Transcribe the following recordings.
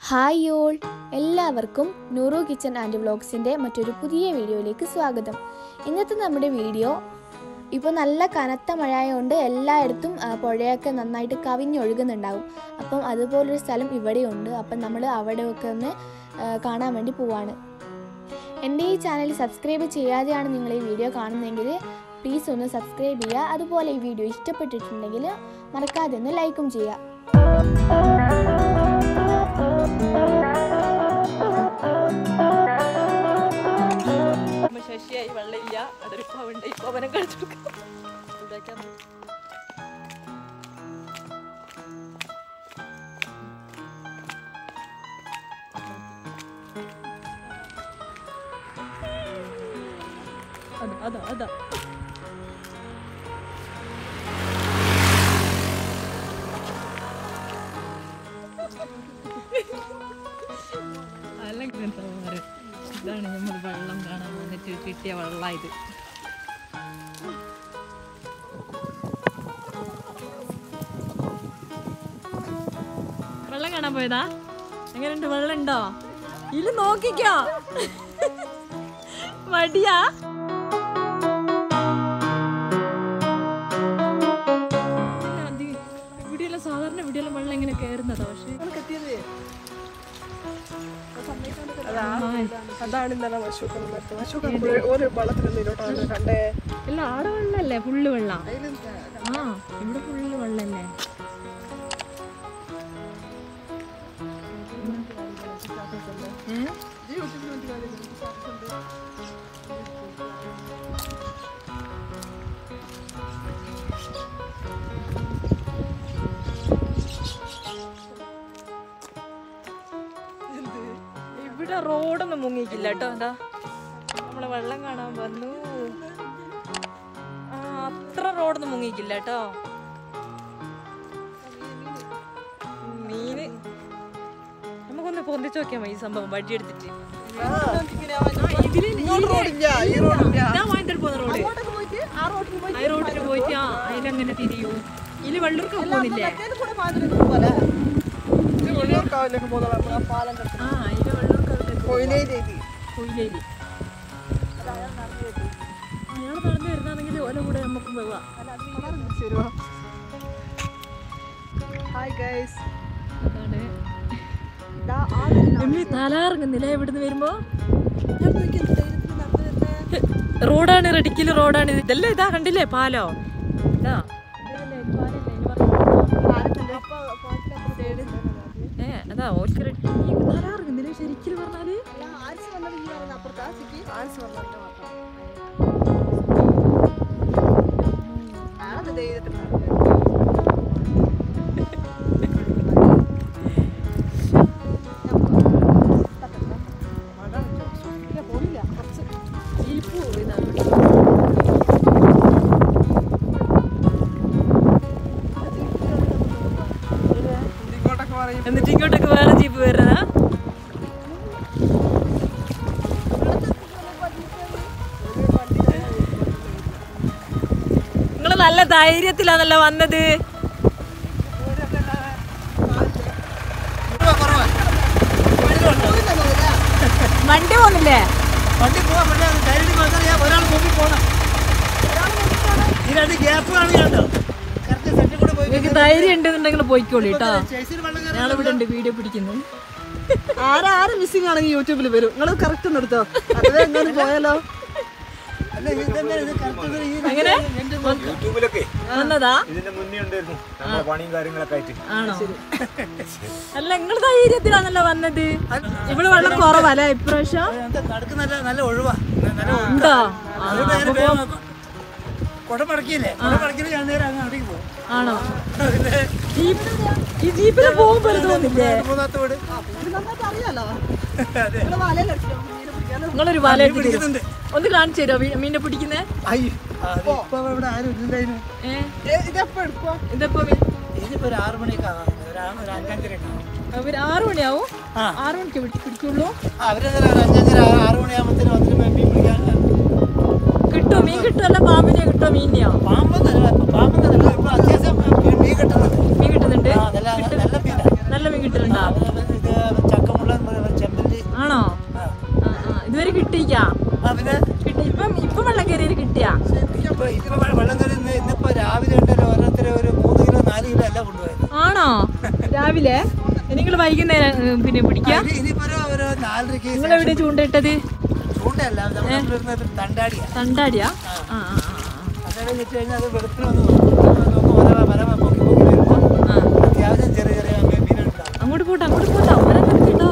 Hi y'all എല്ലാവർക്കും നൂറു kitchen and വ്ളോഗ്സിൻ്റെ മറ്റൊരു പുതിയ വീഡിയോയിലേക്ക് സ്വാഗതം ഇന്നത്തെ നമ്മുടെ വീഡിയോ ഇപ്പോൾ നല്ല കനത്ത മഴ ആയതുകൊണ്ട് എല്ലായിടത്തും ആ, പുഴയൊക്കെ നന്നായിട്ട് കവിഞ്ഞൊഴുകുന്നുണ്ടാവും അപ്പം അതുപോലൊരു സ്ഥലം ഇവിടെയുണ്ട് അപ്പം നമ്മൾ അവിടെയൊക്കെ ഒന്ന് ആ, കാണാൻ വേണ്ടി പോവാണ് എൻ്റെ ഈ ചാനൽ സബ്സ്ക്രൈബ് ചെയ്യാതെയാണ് നിങ്ങൾ ഈ വീഡിയോ കാണുന്നതെങ്കിൽ പ്ലീസ് ഒന്ന് സബ്സ്ക്രൈബ് ചെയ്യുക അതുപോലെ ഈ വീഡിയോ ഇഷ്ടപ്പെട്ടിട്ടുണ്ടെങ്കിൽ മറക്കാതെ ഒന്ന് ലൈക്കും ചെയ്യുക അമ്മ ശശിയായി വെള്ളമില്ല അതൊരു പവുണ്ട് ഈ പവനം കളിച്ചു കൊടുക്കാം ഇതാക്കാം. അതാ അതാ അതാ അല്ലെങ്കിൽ എന്താ പറയുക ഇതാണ് നമ്മൾ വെള്ളം കാണാൻ വന്നിട്ട് കിട്ടിയ വെള്ളം ഇത് വെള്ളം കാണാൻ പോയതാ എങ്ങനെയുണ്ട് വെള്ളം ഉണ്ടോ ഇതില് നോക്കിക്കോ മടിയാ പിന്നെ അത് ഇവിടെയെല്ലാം സാധാരണ ഇവിടെയെല്ലാം വെള്ളം ഇങ്ങനെ കയറുന്നതാ പക്ഷേ അതാണ് ഇന്നലെ അശോകൻ മരത്ത് അശോകൻ ഒരു വെള്ളത്തിൽ നീരോട്ടാണ് കണ്ടേ എല്ലാം ആടെ വെള്ളല്ലേ ഫുള്ള് വെള്ളം ആ ഇവിടെ ഫുള്ള് വെള്ളല്ലേ ഏ? ഇവിടെ റോഡൊന്നും മുങ്ങിക്കില്ല കേട്ടോ എന്താ നമ്മളെ വെള്ളം കാണാൻ വന്നു ആ അത്ര റോഡൊന്നും മുങ്ങിക്കില്ല കേട്ടോ മീന് നമുക്കൊന്ന് പൊന്തിച്ച് നോക്കിയാ മതി ഈ സംഭവം വടി എടുത്തിട്ട് റോഡില്ല ഈ റോഡില്ല ഇതാ വായന്തൽ പോകുന്ന റോഡ് ആ റോഡിൽ പോയിട്ട് ആ അതിലങ്ങനെ തിരിയൂ ഇതില് വെള്ളൂർക്ക് പോകുന്നില്ലേ വെള്ളൂർക്കാവിലേക്ക് പോകുന്ന നമ്മളെ പാലം കിടക്കുന്ന ആ ഇതില് വെള്ളൂർക്ക് കൊയിലേരി കൊയിലേരി അയാൾ നടന്നു വരുന്നാണെങ്കിൽ ഓല കൂടെ നമുക്ക് പോവാം ഹായ് ഗൈസ് അതാണ് എമ്മി തലാറങ്ങുന്നില്ലേ ഇവിടുന്ന് വരുമ്പോ റോഡാണ് റെഡിക്കല് റോഡാണ് ഇത്. ഇതല്ലേ ഇതാ കണ്ടില്ലേ പാലോ ഇതാ ഏ അതാ ഓൽക്ക് റെഡി തലാറങ്ങുന്നില്ലേ ശരിക്കും പറഞ്ഞാല് ഇരിപ്പു ഇതാണ് ഇങ്ങോട്ടൊക്കെ പറയും എന്നിട്ട് ഇങ്ങോട്ടൊക്കെ വേറെ ജീപ്പ് വരുന്നതാ നിങ്ങൾ നല്ല ധൈര്യത്തിലാണല്ലോ വന്നത് വണ്ടി പോന്നില്ലേ വണ്ടി പോവാൻ പറ്റില്ല കൈരടി കൊടുത്താൽ ഞാൻ ഒരാൾ മുമ്പിൽ പോകണം ഈ രണ്ട് ഗ്യാപ്പ് കാണിക്കണ്ടോ കറക്റ്റ് സെന്റർ കൂടെ പോയി നിങ്ങൾക്ക് ധൈര്യം ഉണ്ടെന്നുണ്ടെങ്കിൽ പോയിക്കോളൂ കേട്ടോ ചേച്ചിന് വെള്ളം കയറി ഞങ്ങളിവിടെ ഉണ്ട് വീഡിയോ പിടിക്കുന്നു ആരാ ആര് മിസ്സിംഗ് ആണെങ്കിൽ യൂട്യൂബിൽ വരും നിങ്ങൾ കറക്റ്റ് നിർത്തോ അതെ എങ്ങനെ പോയാലോ അല്ല ഇത് തന്നെ ഇത് കറക്റ്റ് ഈ എങ്ങനെ യൂട്യൂബിലൊക്കെ വന്നതാ ഇതിന്റെ മുന്നേ ഉണ്ടായിരുന്നു നമ്മുടെ പണിയും കാര്യങ്ങളൊക്കെ ആയിട്ട് ആണോ അല്ല നിങ്ങൾ ധൈര്യത്തിലാണല്ലോ വന്നത് ഇവിടെ വെള്ളം കുറവല്ലേ ഇപ്രാവശ്യം എന്താ നടുക്ക് നല്ല നല്ല ഒഴിവാ നല്ല ഒഴുക്കാ. ഉണ്ടോ അതുകൊണ്ട് ഞാൻ വേഗം കുട മടക്കിയില്ലേ കുട മടക്കിയിട്ട് ഞാൻ നേരെ അങ്ങ് അവിടേക്ക് പോകും ആണോ പിന്നെ ജീപ്പ് ഈ ജീപ്പില് പോകുമ്പോ ഒരു തോന്നില്ലേ മൂന്നാമത്തെ വീട് നന്നായിട്ട് അറിയാലോ അതെ നിങ്ങള് വലയിലടിച്ചോ മീനെ പിടിക്കാനോ നിങ്ങളൊരു വല ഇട്ടിട്ട് തരുമോ? പിടിക്കുന്നുണ്ട് ഒന്ന് കാണിച്ചു തരുമോ മീ- മീനെ പിടിക്കുന്നേ അയ്യോ അത് ഇപ്പൊ ഇവിടെ ആരും ഇല്ലായിരുന്നു ഏ ഇതെപ്പോ എടുക്കുവാ ഇതിപ്പോ മീ- ഇതിപ്പോ ഒരു ആറ് മണിയൊക്കെ ആകാം ഒരു ആ- ഒരു അഞ്ചഞ്ചര ഒക്കെ ആവും അവര് ആറു മണിയാവും ആ. ആറു മണിക്ക് പിടി- പിടിക്കുള്ളൂ അവരെന്താ ഒരു അഞ്ചഞ്ചര ആറ് മണിയാകുമ്പത്തേനും വന്നിട്ട് മീൻ പിടിക്കാൻ കിട്ടോ മീൻ കിട്ടുമല്ല പാമ്പിനെ കിട്ടോ മീനെയോ പാമ്പെന്നല്ല പാമ്പെന്നല്ല ഇപ്പൊ അത്യാവശ്യം മീൻ കിട്ടുന്നുണ്ട് മീൻ കിട്ടുന്നുണ്ട് ആ, നല്ല നല്ല മീനാ നല്ല മീൻ കിട്ടുന്നുണ്ടോ അത് ഇത് ചക്ക ഇതുവരെ കിട്ടിയിക്കാ ആ പിന്നെ കിട്ടി ഇപ്പം ഇപ്പം വെള്ളം കയറിയത് കിട്ടിയാ ഇപ്പൊ ഇപ്പൊ വെ- വെള്ളം കയറി ഇന്ന് ഇന്നിപ്പോ രാവിലെ ഉണ്ടല്ലോ ഓരോരുത്തരെ ഒരു മൂന്ന് കിലോ നാല് കിലോ എല്ലാം കൊണ്ടുപോയത് ആണോ രാവിലെ നിങ്ങൾ വൈകുന്നേരം ഏ, പിന്നെ പിടിക്കാം ഇനി- ഇനിയിപ്പോ ഒരു ഒരു നാലരക്ക് നിങ്ങൾ എവിടെ ചൂണ്ടയിട്ടത് ചൂണ്ടയല്ല നമ്മളിരുന്ന തണ്ടാടിയാ തണ്ടാടിയാ ആ ആ ആ, തണ്ടാടി വെച്ച് കഴിഞ്ഞാൽ അത് വെളുപ്പിന് വന്ന് നോക്കും വര വര പൊക്കി പൊക്കി വരുമ്പോ ആ ആ. അത്യാവശ്യം ചെറിയ ചെറിയ മീ- മീനുണ്ടാവും അങ്ങോട്ട് പോട്ടെ അങ്ങോട്ട് പോട്ടെ അവരെ കേട്ടോ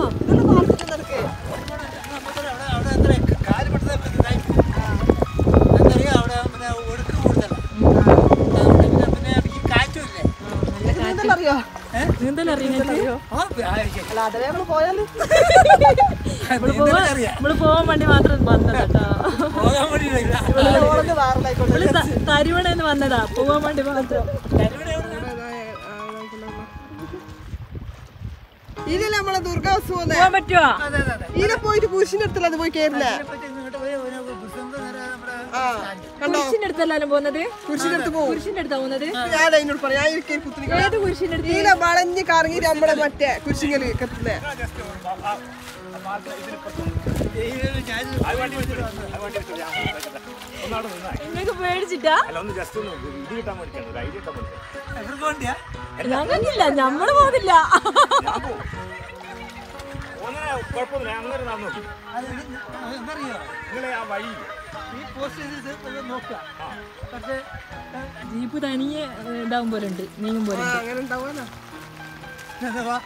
അവിടെ അവിടെ എന്താ കാല് പെട്ടത് ഇതായി പോകും. എന്തറിയോ അവിടെ പിന്നെ ഒഴുക്ക് കൂടുതലാണ് അതുകൊണ്ട് പിന്നെ പിന്നെ ഈ കാറ്റുമില്ലേ നീന്തൽ അറിയോ നീന്തൽ അറിയുന്നത് ആ, ആ, അല്ല അതേ നമ്മള് പോയാല് നീന്തൽ അറിയാം നമ്മള് പോവാൻ വേണ്ടി മാത്രം വന്നത് കേട്ടോ പോകാൻ വേണ്ടിയില്ല ഓളൊന്ന് വാറലായിക്കോട്ടെ നമ്മള് ത- തരുവണേന്ന് വന്നതാ പോവാൻ വേണ്ടി മാത്രം ഇതില് നമ്മളെ ദുർഗാവസ് പോന്നെ പോവാൻ പറ്റുമോ അതെ അതെ അതെ ഇതിലെ പോയിട്ട് കുരിശിന്റെ അടുത്തല്ല അത് പോയി കേറില്ലേ ഇതിനെപ്പറ്റി ഇങ്ങോട്ട് പോയി ഒരു ബുദ്ധിമുട്ട് നേരെ നമ്മുടെ ആ കണ്ടോ കുരിശിന്റെ അടുത്തല്ലാലും പോകുന്നത് കുരിശിന്റെ അടുത്ത് പോകും കുരിശിന്റെ അടുത്താ പോകുന്നത് ഞാൻ അതിനോട് പറയാം ഞാൻ ഇരിക്കും കുത്തിരി ഏത് കുരിശിന്റെ അടുത്ത് ഇതിലെ വളഞ്ഞ് കറങ്ങി നമ്മളെ മറ്റേ കുരിശിങ്ങല് കത്തുന്നേ ഒന്നവിടെ നിന്നാ നിങ്ങൾക്ക് പേടിച്ചിട്ടാ അല്ല ഒന്ന് ജസ്റ്റ് ഒന്ന് ഇത് കിട്ടാൻ വേണ്ടിയിട്ടാണ് ഒരു ഐഡിയ കിട്ടാൻ വേണ്ടിയിട്ട് ഇവർക്ക് വേണ്ടിയാ ഞങ്ങൾക്കില്ല ഞമ്മള് പോകുന്നില്ല ഞാൻ പോവും അങ്ങനെ കുഴപ്പമൊന്നുമില്ല അങ്ങനെ നടന്നു നോക്കി അത് ഇത് എന്തറിയോ നിങ്ങളെ ആ വഴി ഈ പോസ്റ്റ് ചെയ്ത് ഇത് നോക്കുക പക്ഷേ ജീപ്പ് തനിയെ ഏ, ഇതാവും പോലെ ഉണ്ട് നീങ്ങും പോലെ ഉണ്ട് അങ്ങനെ ഉണ്ടാവാനാ എന്താ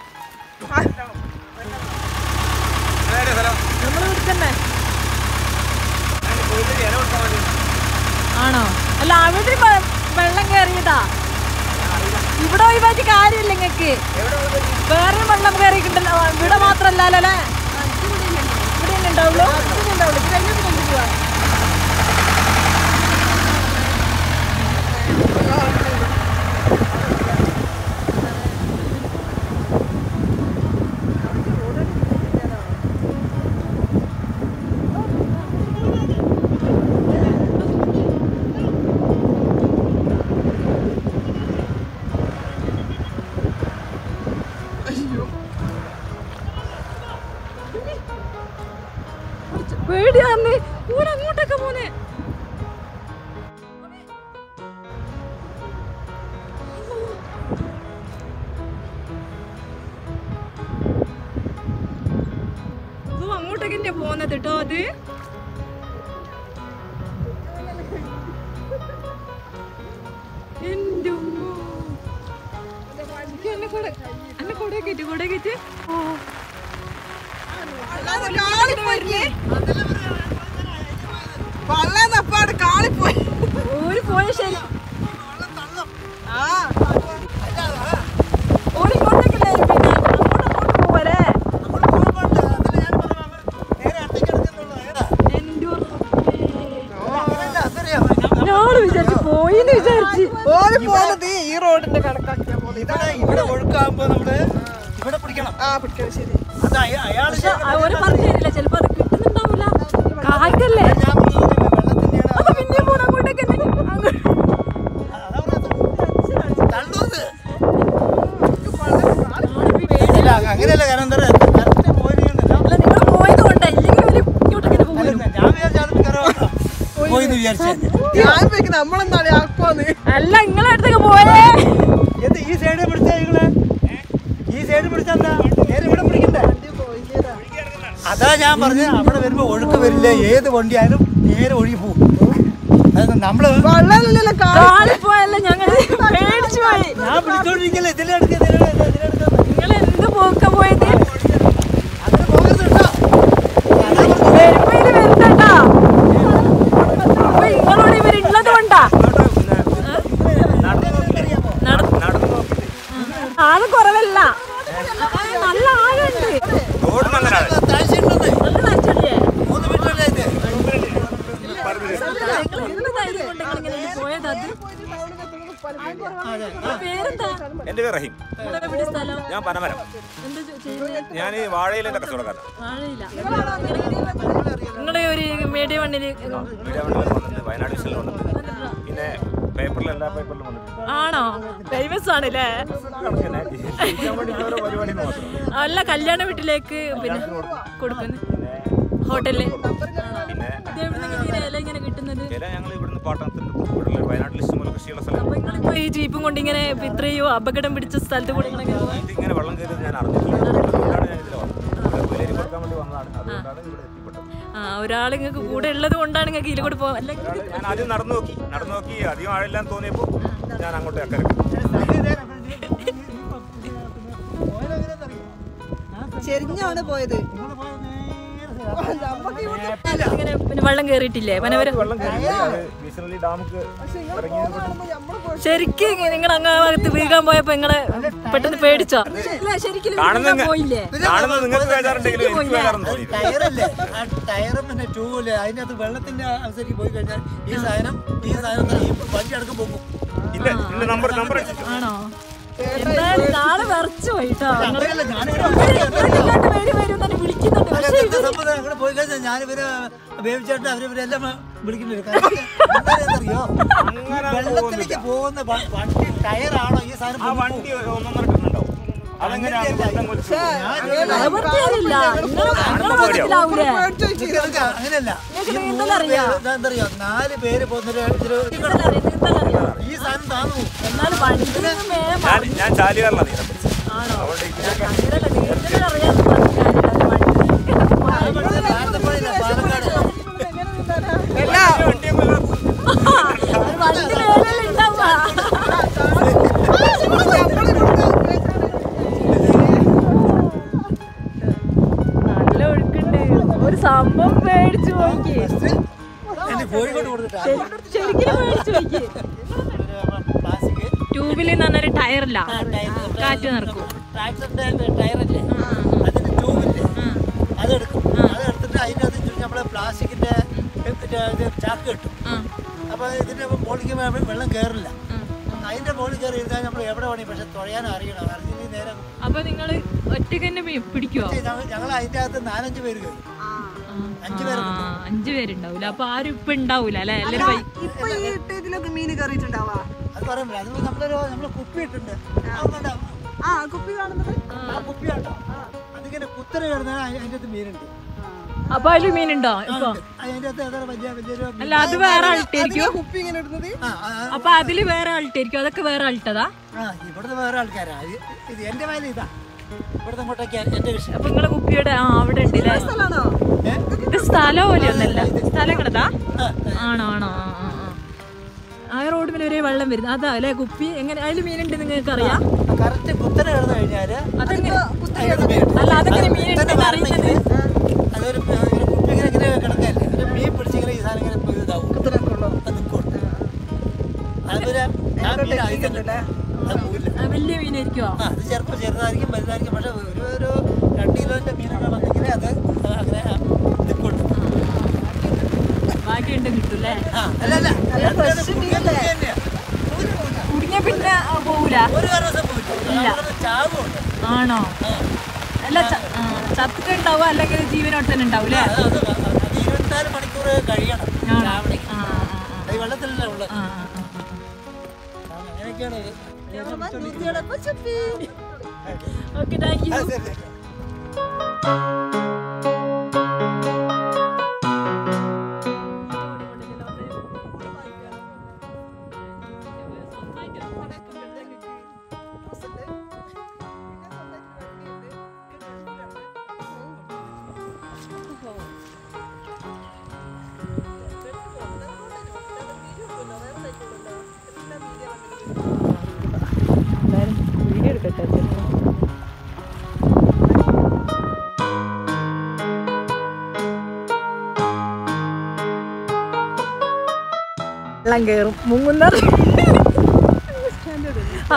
നമ്മള് ഇവിടെ തന്നെ ഞാൻ പോയിട്ട് ഇല കൊടുക്കാൻ വേണ്ടി ആണോ അല്ല അവിടെ വെ- വെള്ളം കയറിയതാ ഇവിടെ ഒഴിവാക്കി കാര്യമില്ല നിങ്ങക്ക് വേറെ വെള്ളം കയറിയിട്ടുണ്ടല്ലോ ഇവിടെ മാത്രല്ലല്ലോ അല്ലേ ഇവിടെ തന്നെ ഉണ്ടാവുള്ളൂ പേടിയാന്ന് ഇവിടെ അങ്ങോട്ടൊക്കെ പോന്നെ ഓ, അങ്ങോട്ടൊക്കെ തന്നെ പോകുന്നത് കേട്ടോ അത് എൻ്റെ ഉമ്മോ. എന്നെ കൂടെ എന്നെ കൂടെ കയറ്റി കൂടെ കയറ്റി ഓ വള്ളന്നപ്പാട് കാളിപ്പോയി ഓര് പോയ ശരി ആ ഓര് ഇങ്ങോട്ടേക്കല്ലേ പിന്നെ അങ്ങോട്ട് അങ്ങോട്ട് പോവല്ലേ എൻ്റെ ഞാള് വിചാരിച്ചു പോയിന്ന് വിചാരിച്ചു ഓര് പോകുന്നത് ഈ റോഡിന്റെ കണക്കാക്കിയാ പോകുന്നത് ഇതാ ഇവിടെ ഒഴുക്കാകുമ്പോ നമ്മള് ഇവിടെ പിടിക്കണം ആ പിടിക്കണം ശരി അത് അയ- അയാള് പക്ഷെ അവര് പറഞ്ഞു തരില്ല ചിലപ്പോ അത് കിട്ടുന്നുണ്ടാവില്ല കാറ്റല്ലേ ഞാൻ പറഞ്ഞത് വെള്ളത്തിന്റെയാണ് അത് പിന്നെ പോണ അങ്ങോട്ടേക്ക് തന്നെ. അങ്ങ് തള്ളുന്നത് ഇല്ല അങ്ങനെയല്ല കാരണം എന്താ പറയാ കറക്റ്റ് പോയിരുന്നില്ല അല്ല നിങ്ങൾ പോയത് കൊണ്ടാ ഇല്ലെങ്കിൽ അവര് ഇങ്ങോട്ടേക്ക് പോകും ഞാൻ വിചാരിച്ചു പോയിന്ന് വിചാരിച്ചേ ഞാൻ പോയിക്ക് നമ്മളെന്താണ് ആക്കുവാന്ന് അല്ല നിങ്ങളെ അടുത്തേക്ക് പോയേ എന്ത് ഈ സൈഡിൽ പിടിച്ചാ നിങ്ങള് ഈ സൈഡിൽ പിടിച്ചാ എന്താ നേരെ ഇവിടെ പിടിക്കണ്ടേ അതാ ഞാൻ പറഞ്ഞത് അവിടെ വരുമ്പോ ഒഴുക്ക് വരില്ല ഏത് വണ്ടിയായാലും നേരെ ഒഴുകി പോകും അത് നമ്മള് വള്ളമില്ലല്ലോ കാ കാളിപ്പോയല്ല ഞങ്ങൾ പേടിച്ചു പോയി ഞാൻ പിടിച്ചോണ്ടിരിക്കല്ലേ ഇതിലെടുക്ക ഇതിലെടുക്ക ഇതിലെടുക്ക നിങ്ങൾ എന്ത് പോക്ക പോയത് അങ്ങനെ പോകരുത് കേട്ടോ വരുമ്പോ ഇത് വരുത്തട്ടാ അപ്പൊ നിങ്ങളോട് ഇവരുള്ളത് കൊണ്ടാ നട- നടന്നു നോക്കിയിട്ട് ആള് കുറവല്ല നല്ല ആഴുണ്ട് റോഡിന് അങ്ങനെ ആണ്. താഴ്ചയുണ്ടെന്നേ നല്ല നഷ്ടല്ലേ മൂന്ന് മീറ്ററല്ലേ ഇത് എന്ത് ധൈര്യം കൊണ്ട് നിങ്ങൾ ഇങ്ങനെ പോയത് അത് പേരെന്താ എൻ്റെ പേര് റഹീം ഇവിടെ എവിടെ സ്ഥലം ഞാൻ പനമരം എന്താ ചെയ്യുന്നത് ഞാൻ ഈ വാഴയിലെ കച്ചവടക്കാരൻ വാഴയില്ല നിങ്ങളെ ഒരു മീഡിയ വണ്ണിന് മീഡിയ വണ്ടിയിൽ വന്നിട്ടുണ്ട് വയനാട് വിഷനിൽ വന്നിട്ടുണ്ട് പിന്നെ പേപ്പറിൽ എല്ലാ പേപ്പറിലും വന്നിട്ടുണ്ട് ആണോ ഫേമസ് ആണല്ലേ കണക്കിനെ ജീവിക്കാൻ വേണ്ടി ഓരോ പരിപാടി മാത്രം അല്ല കല്യാണ വീട്ടിലേക്ക് പിന്നെ കൊടുക്കുന്നു ഹോട്ടലില് പിന്നെ ഇത് എവിടുന്ന് ഇങ്ങനെ ഇല ഇങ്ങനെ കിട്ടുന്നത് ഇല ഞങ്ങൾ ഇവിടുന്ന് പാട്ടത്തിന് ഇവിടെ വയനാട്ടിൽ ഇഷ്ടംപോലെ കൃഷിയുള്ള സ്ഥലം അപ്പൊ നിങ്ങളിപ്പോ ഈ ജീപ്പും കൊണ്ട് ഇങ്ങനെ ഇപ്പൊ ഇത്രയോ അപകടം പിടിച്ച സ്ഥലത്ത് കൂടെ ഇങ്ങനെ പോകുന്നത് ഇതിങ്ങനെ വെള്ളം കയറിയത് ഞാൻ അറിഞ്ഞിട്ടില്ല അതുകൊണ്ടാണ് ഞാൻ ഇതിൽ വന്നത് ഇവിടെ പുല്ലേരി കൊടുക്കാൻ വേണ്ടി വന്നതാണ് അതുകൊണ്ടാണ് ഇവിടെ എത്തിപ്പെട്ടത് ആ ഒരാൾ നിങ്ങൾക്ക് കൂടെ ഉള്ളത് കൊണ്ടാണ് നിങ്ങൾക്ക് ഇതിൽ കൂടെ പോകാൻ അല്ലെങ്കിൽ ഒരാള് ഞാൻ ആദ്യം നടന്നു നോക്കി നടന്നു നോക്കി അധികം ആഴെല്ലാം തോന്നിയപ്പോൾ ഞാൻ അങ്ങോട്ട് അക്കരെ ചെരിഞ്ഞാണ് പോയത് ഇങ്ങനെ പിന്നെ വെള്ളം കയറിയിട്ടില്ലേ പനവരം വെള്ളം കയറി അത് ഭീഷണി ഡാമുക്ക് ഇറങ്ങിയത് കൊണ്ട് ശരിക്കും നിങ്ങൾ അങ്ങ് ഭാഗത്ത് വീഴാൻ പോയപ്പോ നിങ്ങളെ പെട്ടെന്ന് പേടിച്ചോ ഇല്ല ശരിക്കും കാണുന്ന വീഴാൻ പോയില്ലേ കാണുന്നത് നിങ്ങൾക്ക് ബേജാറുണ്ടെങ്കിലും എനിക്ക് ബേജാറൊന്നും തോന്നിയില്ല ടയറല്ലേ ആ ടയറും പിന്നെ ട്യൂബല്ലേ അതിനകത്ത് വെള്ളത്തിന്റെ അവസരം പോയി കഴിഞ്ഞാൽ ഈ സാധനം ഈ സാധനം ഈ വണ്ടി അടക്കം പോകും ഇല്ല ഇല്ല നമ്പർ നമ്പർ അടിച്ചു ആണോ എന്തായാലും നാളെ വിറച്ചു പോയിട്ടോ അങ്ങനെയല്ല, ഞാനിവിടെ പേര് വരും തന്നെ വിളിക്കുന്നുണ്ട് പക്ഷെ അങ്ങനത്തെ സംഭവം അങ്ങനെ പോയി കഴിഞ്ഞാൽ ഞാനിവര് വേവിച്ചേട്ടൻ അവരിവരെല്ലാം വിളിക്കുന്നുണ്ട് കാരണം എന്താണെന്നറിയോ? ഈ വെള്ളത്തിലേക്ക് പോകുന്ന വ- വണ്ടി ടയറാണോ ഈ സാധനം ആ വണ്ടി ഒന്നൊന്നര ടൺ ഉണ്ടാവും അതെങ്ങനെയാണ് വെള്ളം കൊലിച്ച് പോകുന്നത്? പ്രവൃത്തിയാവില്ല നിങ്ങളെ കാണുമ്പോ പേടിയാവും. മനസ്സിലാവൂലേ നിങ്ങൾക്ക് അങ്ങനെയല്ല ഈ നീന്തൽ മൂന്ന് അറിയാം. പേര് ഇതെന്തറിയോ നാല് പേര് പോകുന്നൊരു ഇതില് നീന്തലറിയാം, നീന്തലറിയാം. ഈ സാധനം താന്നു എന്നാലും വണ്ടിയിൽ നിന്ന് മേലെ ഞാൻ ഞാൻ ചാലിയാറിലാണ് നീന്തം പഠിച്ചത് ആണോ അതുകൊണ്ട് ഇതിനൊക്കെ അങ്ങനെയല്ല നീന്തലറിയാന്ന് പറഞ്ഞ കാര്യമില്ല ഭാരതപ്പുഴയില്ല പാലക്കാട് വണ്ടിയെ കൊല്ലാൻ വണ്ടി മേലെ ഉണ്ടാവുക നല്ല ഒഴുക്കുണ്ട് ഒരു സംഭവം പേടിച്ചു പോയിക്ക് എന്റെ കോഴിക്കോട് കൊടുത്തിട്ടാ ശരിക്കും പേടിച്ചു പോയിക്ക് പ്ലാസ്റ്റിക് ട്യൂബിൽ എന്ന് പറഞ്ഞൊരു ടയറില്ല കാറ്റ് നിറക്കും ട്രാക്ടറിന്റെ ടയറല്ലേ അതിന്റെ ട്യൂബില്ലേ അതെടുക്കും അതെടുത്തിട്ട് അതിൻ്റെ അത് നമ്മളെ പ്ലാസ്റ്റിക്കിന്റെ മറ്റേ ഇത് ചാക്ക് കിട്ടും അപ്പൊ ഇതിന്റെ മുകളിലേക്ക് വെ- വെള്ളം കയറില്ല അതിന്റെ മുകളിൽ കയറി ഇരുന്നാൽ നമ്മൾ എവിടെ വേണേ പക്ഷെ തുഴയാൻ അറിയണം അറിഞ്ഞില്ലെങ്കിൽ നേരെ അപ്പൊ നിങ്ങള് ഒറ്റക്ക് തന്നെ പി- പിടിക്കുവോ ഞങ്ങൾ അതിന്റെ അകത്ത് നാലഞ്ച് പേര് കയറി അഞ്ച് പേര് ആ, അഞ്ചു പേരുണ്ടാവൂല അപ്പൊ ആരും ഇപ്പൊ ഉണ്ടാവൂല അല്ലെ എല്ലാരും പോയി ഇപ്പൊ ഈ ഇട്ടതിലൊക്കെ മീൻ കയറിയിട്ടുണ്ടാവാ അത് പറയുമ്പോൾ അത് നമ്മളൊരു നമ്മൾ കുപ്പി ഇട്ടുണ്ട് അതുകൊണ്ട് ആ കുപ്പി കാണുന്നത് ആ കുപ്പി കണ്ടോ അതിങ്ങനെ കുത്തനെ കിടന്നാൽ അതിൻ്റെ അകത്ത് മീനുണ്ട് അപ്പൊ അതില് മീനുണ്ടോ ഇപ്പൊ അതിൻ്റെ അകത്ത് ഏതാണ് വലിയ വലിയൊരു മീൻ. അല്ല അത് വേറെ ആൾട്ടായിരിക്കും കുപ്പി ഇങ്ങനെ ഇടുന്നത് ആ ആ, ആ, അപ്പൊ അതില് വേറെ ആൾട്ടായിരിക്കും അതൊക്കെ വേറെ ആൾട്ടതാ ആ ഇവിടുത്തെ വേറെ ആൾക്കാരാ ഇത് ഇത് എൻ്റെ മേലെ ഇതാ ഇവിടുത്തെ അങ്ങോട്ടേക്ക് എൻ്റെ വിഷയം അപ്പൊ നിങ്ങളെ കുപ്പിയുടെ ആ അവിടെ ഉണ്ട് അല്ലേ സ്ഥലമാണോ ഏ? ഇത് സ്ഥലം പോലെയൊന്നല്ല സ്ഥലം കിടതാ ആ, ആണോ ആണോ ആ ആ ആ. ആ റോഡ് മേലെ ഒരേ വെള്ളം വരുന്നത് അതാ അല്ലെ കുപ്പി എങ്ങനെ അതില് മീനുണ്ട് നിങ്ങൾക്ക് അറിയാം കറക്റ്റ് കുത്തനെ കിടന്നു കഴിഞ്ഞാൽ അതെങ്ങനെ അതിനകത്ത് മീൻ അല്ല അതെങ്ങനെ മീനുണ്ടെന്ന് അറിയുന്നത് അതൊരു പ- ഒരു കുപ്പി ഇങ്ങനെ ഇങ്ങനെ കിടക്കല്ലേ ഒരു മീൻ പിടിച്ചിങ്ങനെ ഈ സാധനം ഇങ്ങനെ ഇതാവും അത് നിൽക്കും അതുപോലെ ആ മീൻ അയക്കുന്നുണ്ട് അത് പോവില്ല ആ, വലിയ മീനായിരിക്കുമോ ആ അത് ചിലപ്പോൾ ചെറുതായിരിക്കും വലുതായിരിക്കും പക്ഷെ ഒരു ഒരു രണ്ട് കിലോൻ്റെ മീനൊക്കെ വന്നെങ്കിൽ അത് അങ്ങനെ നിൽക്കുള്ളൂ ബാക്കി ഉണ്ട് കിട്ടൂല്ലേ ആ അല്ല അല്ല അത് കുടിക്കാൻ തന്നെയാ. ഒരു പോവില്ല. കുടുങ്ങിയ പിന്നെ ആ, പോവൂല ഒരു കാരണം സംഭവിച്ചു ചാവുണ്ട് ആണോ അല്ല ച- ആ, ചത്തിട്ടുണ്ടാവും അല്ലെങ്കിൽ ജീവനോട്ട് തന്നെ ഉണ്ടാവും അല്ലേ അത് അത് അത് ഇരുപത്തിനാല് മണിക്കൂർ കഴിയണം ആണോ? ചാവണമെങ്കിൽ ആ, ആ, അത് വെള്ളത്തിലല്ല ഉള്ളത് ആ, ആ, ആ, ആ. അങ്ങനെയൊക്കെയാണ് ഇത്. ഓക്കെ താങ്ക് യു ആ, ശരി, ശരി. വീഡിയോ എടുക്കട്ടെ വെള്ളം കയറും മുങ്ങുന്ന ആ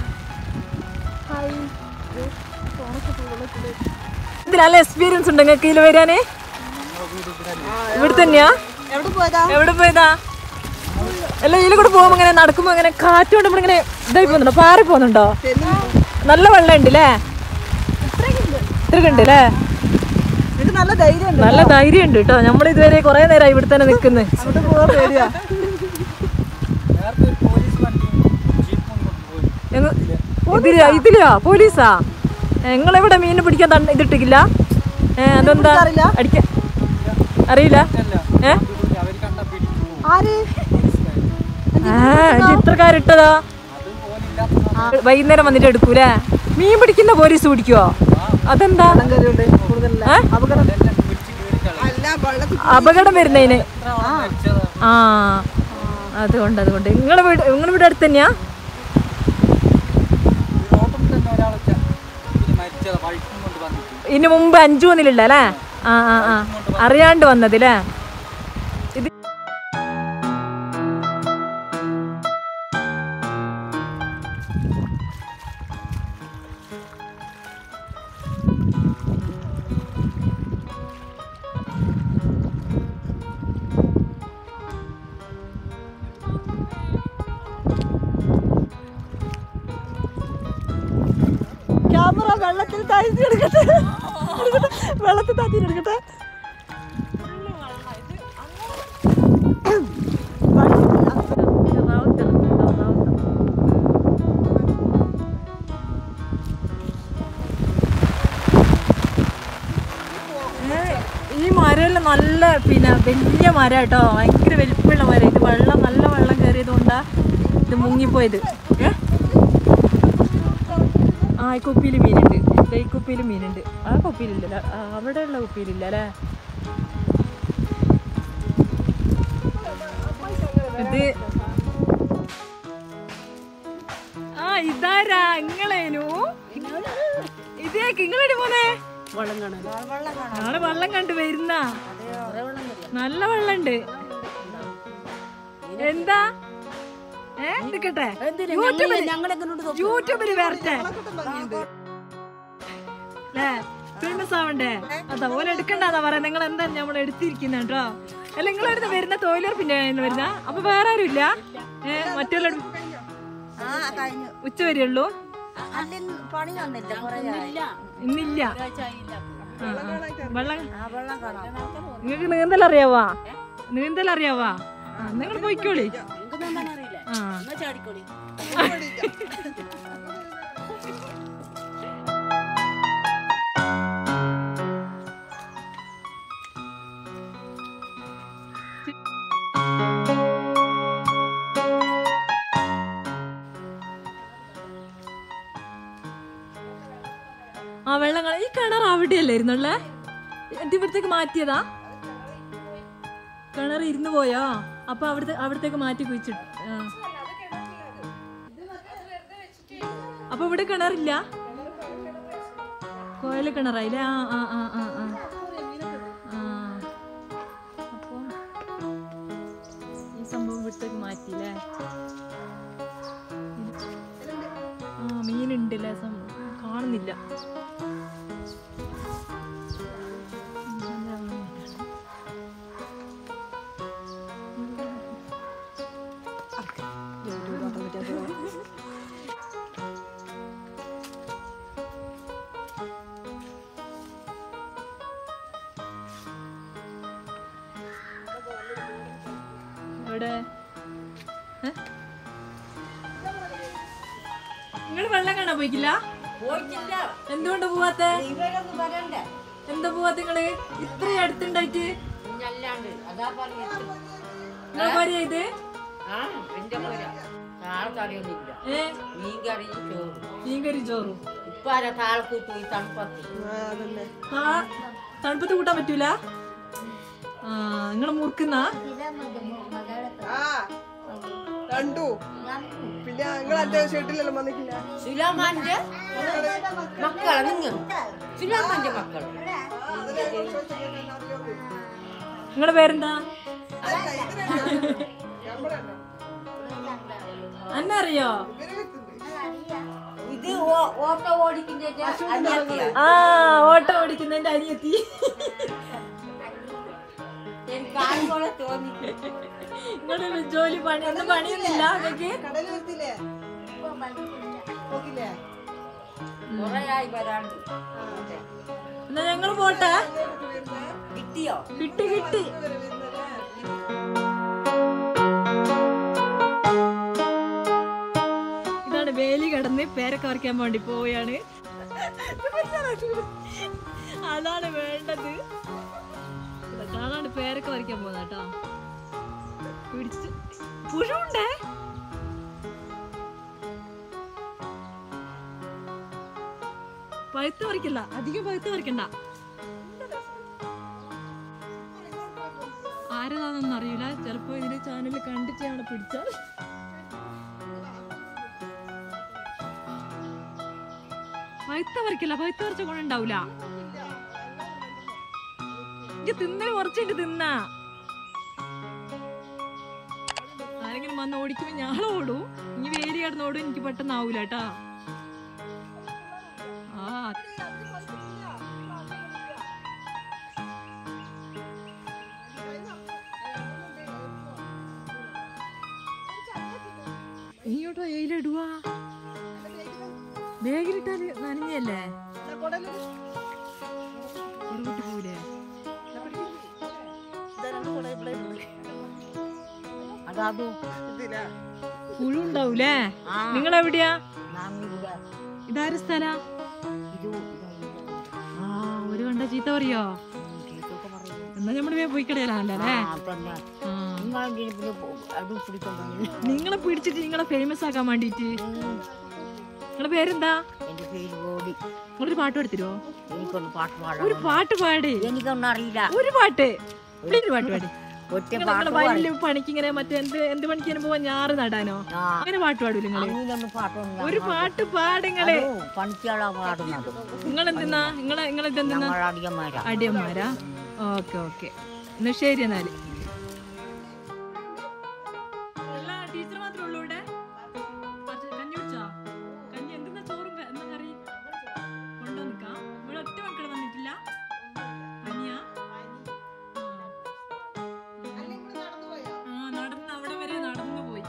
ഇതിന് നല്ല എക്സ്പീരിയൻസ് ഉണ്ട് നിങ്ങൾക്ക് ഇതിൽ വരാനേ ഇവിടെ തന്നെയാ എവിടെ പോയതാ എവിടെ പോയതാ അല്ല ഇതിൽ കൂടെ പോകുമ്പോ ഇങ്ങനെ നടക്കുമ്പോ ഇങ്ങനെ കാറ്റുകൊണ്ട് ഇവിടെ ഇങ്ങനെ ഇതായി പോകുന്നുണ്ടോ പാറി പോകുന്നുണ്ടോ നല്ല വെള്ളം ഉണ്ട് അല്ലേ ഇത്രയൊക്കെ ഉണ്ട് അല്ലേ എനിക്ക് നല്ല ധൈര്യം ഉണ്ട് നല്ല ധൈര്യം ഉണ്ട് കേട്ടോ നമ്മൾ ഇതുവരെ കുറെ നേരമായി ഇവിടെ തന്നെ നിൽക്കുന്നത് അവിടെ പോവാൻ പേടിയാ നേരത്തെ ഒരു പോലീസ് വണ്ടി ജീപ്പും കൊണ്ടുപോയി ഇതിലാ ഇതിലാ പോലീസാ നിങ്ങളെവിടെ മീൻ പിടിക്കാൻ തണ്ട- ഇതിട്ടിക്കില്ല ഏ അതെന്താ പിടിക്കാറില്ല? അടിക്കാൻ അറിയില്ല ഏ ആര് ആ ചിത്രക്കാരിട്ടതോ വൈകുന്നേരം വന്നിട്ട് എടുക്കൂലേ മീൻ പിടിക്കുന്ന പോലീസ് പിടിക്കുവോ അതെന്താ കയറിയുണ്ട് കൂടുതലല്ല ഏ? അപകടം അല്ല വെള്ളത്തിൽ അപകടം വരുന്നതിന് ആ അതുകൊണ്ട് അതുകൊണ്ട് നിങ്ങളെ വീട് നിങ്ങളുടെ വീട് അടുത്ത് തന്നെയാ ഇതിന് മുമ്പ് അഞ്ചു ഒന്നിലുള്ള അല്ലേ ആ ആ ആ അറിയാണ്ട് വന്നത് അല്ലേ ഇത് ക്യാമറ വെള്ളത്തിൽ താഴ്ത്തി എടുക്കട്ടെ എടുക്കട്ടെ. വെള്ളത്തിൽ താഴ്ത്തി എടുക്കട്ടെ ഏ, ഈ മരമെല്ലാം നല്ല പിന്നെ വലിയ മരം കേട്ടോ ഭയങ്കര വലിപ്പമുള്ള മരം ഇത് വെള്ളം നല്ല വെള്ളം കയറിയത് കൊണ്ടാ ഇത് മുങ്ങിപ്പോയത് ഏ? ആ ഈ കുപ്പിയിൽ മീനുണ്ട് ദേ ഈ കുപ്പിയിൽ മീനുണ്ട് ആ കുപ്പിയിലില്ല അവിടെയുള്ള കുപ്പിയിലില്ല അല്ലേ ഇത് ആ ഇതാരാ ഇങ്ങളേനു ഇതേക്ക് ഇങ്ങളെടി പോന്നേ നാളെ വെള്ളം കണ്ടു വരുന്ന നല്ല വെള്ളണ്ട് എന്താ ഏ നിക്കട്ടെ യൂട്യൂബില് യൂട്യൂബില് വരട്ടെ ല്ലേ ഫേമസ് ആവണ്ടേ അതാ ഓല എടുക്കണ്ടെന്നാ പറയാ നിങ്ങൾ എന്താ നമ്മൾ എടുത്തിരിക്കുന്ന കേട്ടോ അല്ല നിങ്ങളെടുത്ത് വരുന്ന തൊഴിലുറപ്പിന്റെ വരുന്ന അപ്പൊ വേറെ ആരും ഇല്ല ഏ മറ്റുള്ള ഉച്ച വരെയുള്ളൂ ഇന്നില്ല ആ, ആ. വെള്ളം നിങ്ങൾക്ക് നീന്തൽ അറിയാവാ നീന്തൽ അറിയാവാ ആ നിങ്ങൾ പോയിക്കോളി ആ ആ വെള്ളം കള- ഈ കിണർ അവിടെയല്ലായിരുന്നല്ലേ ഇത് ഇവിടത്തേക്ക് മാറ്റിയതാ കിണർ ഇരുന്ന് പോയോ അപ്പൊ അവിടുത്തെ അവിടത്തേക്ക് മാറ്റി കുഴിച്ചിട്ട് ആ. അപ്പൊ ഇവിടെ കിണറില്ല കോയല കിണറായില്ലേ ആ ആ ആ ആ ആ ആ അപ്പൊ ഈ സംഭവം ഇവിടത്തേക്ക് മാറ്റിയില്ലേ ആ മീനുണ്ടല്ലേ സംഭവം കാണുന്നില്ല ഇവിടെ നിങ്ങൾ വെള്ളം കാണാൻ പോയിക്കില്ല എന്തുകൊണ്ട് പോവാത്ത എന്താ പോവാത്ത നിങ്ങള് ഇത്രയും അടുത്തുണ്ടായിട്ട് നിങ്ങളെ പോരെ ഇത് ഏ മീൻകറി ചോറ് മീൻകറി ചോറും ഉപ്പാര താളക്കൂത്തു ഈ തണുപ്പത്ത് ആ തണുപ്പത്ത് കൂട്ടാൻ പറ്റൂല ആ നിങ്ങള് മുറുക്കുന്ന ആ കണ്ടു പിന്നെ നിങ്ങൾ എന്റെ ഷെഡിലെല്ലാം വന്നിട്ടില്ല സുലൈമാന്റെ മക്കളെ നിങ്ങൾ സുലൈമാന്റെ മക്കൾ നിങ്ങളുടെ പേരെന്താ അന്നെ അറിയോ ഇത് ഓ- ഓട്ടോ ഓടിക്കുന്നതിന്റെ അനിയത്തിയാ ആ ഓട്ടോ ഓടിക്കുന്നതിന്റെ അനിയത്തി എനിക്ക് കാണുമ്പോഴേ തോന്നി നിങ്ങളുടെ ജോലി പണി ഒന്നും പണിയൊന്നുമില്ല നിങ്ങൾക്ക് കടലിൽ നിർത്തില്ലേ നോക്കില്ലേ കൊറേ ആയി വരാണ്ട് എന്നാ ഞങ്ങൾ പോട്ടെ കിട്ടിയോ കിട്ടി കിട്ടി ഇതാണ് വേലി കടന്ന് പേരൊക്കെ വരയ്ക്കാൻ വേണ്ടി പോവുകയാണ് അതാണ് വേണ്ടത് അതാണ് പേരൊക്കെ വരയ്ക്കാൻ പോകുന്നത് കേട്ടോ പിടിച്ച് പുഴുണ്ടേ പഴുത്ത് പറിക്കല്ല അധികം പഴുത്ത് പറിക്കണ്ട ആരതാണെന്നൊന്നും അറിയില്ല ചിലപ്പോ ഇതിന്റെ ചാനലിൽ കണ്ടിട്ട് ഞങ്ങളെ പിടിച്ചാൽ പഴുത്ത പറിക്കല്ല പഴുത്ത പറിച്ച ഗുണം ഉണ്ടാവൂല എനിക്ക് തിന്നല് കുറച്ചിട്ട് തിന്നാ ആരെങ്കിലും വന്ന് ഓടിക്കുമ്പോ ഞാൻ ഓടും ഇനി വേലി കിടന്ന് ഓടും എനിക്ക് പെട്ടെന്ന് ആവൂല കേട്ടാ ആ ഇങ്ങോട്ടോ എയിലിടുവാ ബാഗിലിട്ടാല് നനഞ്ഞല്ലേ ഉരുവിട്ട് പോവില്ലേ അതാതു പുഴു ഉണ്ടാവൂലേ നിങ്ങൾ എവിടെയാ നാങ്ങിവിടെ ഇതാര സ്ഥല ഇത് ആ ഒരു കണ്ട ചീത്ത പറയോ എന്നാ നമ്മള് വേഗം പോയി കളയാലല്ലേ തന്നെ ആ. നിങ്ങളെന്തിനു പിന്നെ അത് പിടിക്കൊണ്ടു നിങ്ങളെ പിടിച്ചിട്ട് നിങ്ങളെ ഫേമസ് ആക്കാൻ വേണ്ടിട്ട് നിങ്ങളെ പേരെന്താ എന്റെ പേര് ഗോടി നിങ്ങളൊരു പാട്ട് എടുത്തിരോ എനിക്കൊന്ന് പാട്ട് ഒരു പാടാം പാട്ട് പാട് എനിക്കൊന്നും അറിയില്ല ഒരു പാട്ട് ഒരു പാട്ട് പാടി ഒറ്റ നിങ്ങളെ പാട്ട് വയലില് പണിക്ക് ഇങ്ങനെ മറ്റേ എന്ത് എന്ത് പണിക്കാനും പോവാൻ ഞാറ് നടാനോ ആ അങ്ങനെ പാട്ട് പാടൂല നിങ്ങള് അങ്ങനെയൊന്നും പാട്ടൊന്നും ഒരു പാട്ട് പാടുങ്ങള് പണിക്കാളാ പാടുന്നത് നിങ്ങൾ എന്തെന്നാ നിങ്ങളെ നിങ്ങൾ ഇതെന്തെന്നാ ഞങ്ങൾ അടിയന്മാരാ അടിയന്മാരാ ഓക്കെ ഓക്കെ എന്നാ ശരി എന്നാല് ടീച്ചർ മാത്രമേ ഉള്ളൂ ഇവിടെ കുറച്ച് കഞ്ഞി കുടിച്ചോ കഞ്ഞി എന്തെന്നാ ചോറും ക- എന്താ കറി കൊണ്ടുവന്നിക്കാം ഇവിടെ ഒറ്റ മക്കൾ വന്നിട്ടില്ല പനിയാ ആ. ആ നടന്ന് അവിടെ വരെ നടന്നു പോയി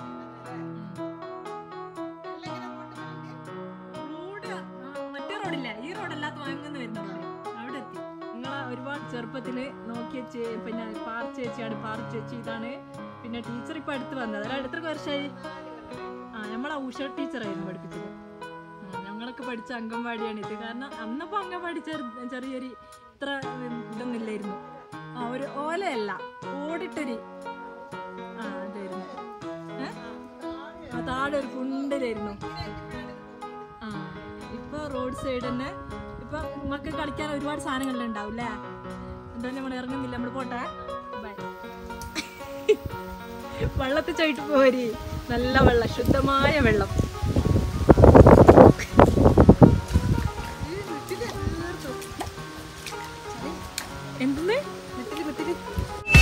റോഡ് ആ, മറ്റേ റോഡില്ല ഈ റോഡല്ലാത്ത വാങ്ങുന്ന വരുന്ന റോഡ് അവിടെ എത്തി നിങ്ങളെ ഒരുപാട് ചെറുപ്പത്തില് നോക്കി വെച്ച് പിന്നെ പാർ ചേച്ചിയാണ് പാർ ചേച്ചി ഇതാണ് പിന്നെ ടീച്ചർ ഇപ്പൊ അടുത്ത് വന്നത് അല്ല എത്ര വർഷമായി ആ നമ്മളെ ഉഷ ടീച്ചറായിരുന്നു പഠിപ്പിച്ചത് ആ, ഞങ്ങളൊക്കെ പഠിച്ച അംഗൻവാടിയാണ് ഇത് കാരണം അന്നപ്പോ അംഗൻവാടി ചെറു ചെറിയൊരു ഇത്ര ഉം, ഇതൊന്നുമില്ലായിരുന്നു ആ ഒരു ഓലയല്ല ഓടിട്ടൊരു ആ അതായിരുന്നു ഏ? ആ താഴെ ഒരു കുണ്ടിലായിരുന്നു ആ ഇപ്പൊ റോഡ് സൈഡ് തന്നെ ഇപ്പൊ മക്കൾക്ക് കളിക്കാൻ ഒരുപാട് സാധനങ്ങൾ ഉണ്ടാവും അല്ലേ എന്തായാലും നമ്മൾ ഇറങ്ങുന്നില്ല നമ്മൾ പോട്ടെ ബൈ വെള്ളത്തിൽ ചോയിട്ട് പോരി നല്ല വെള്ളം ശുദ്ധമായ വെള്ളം എന്തെന്ന്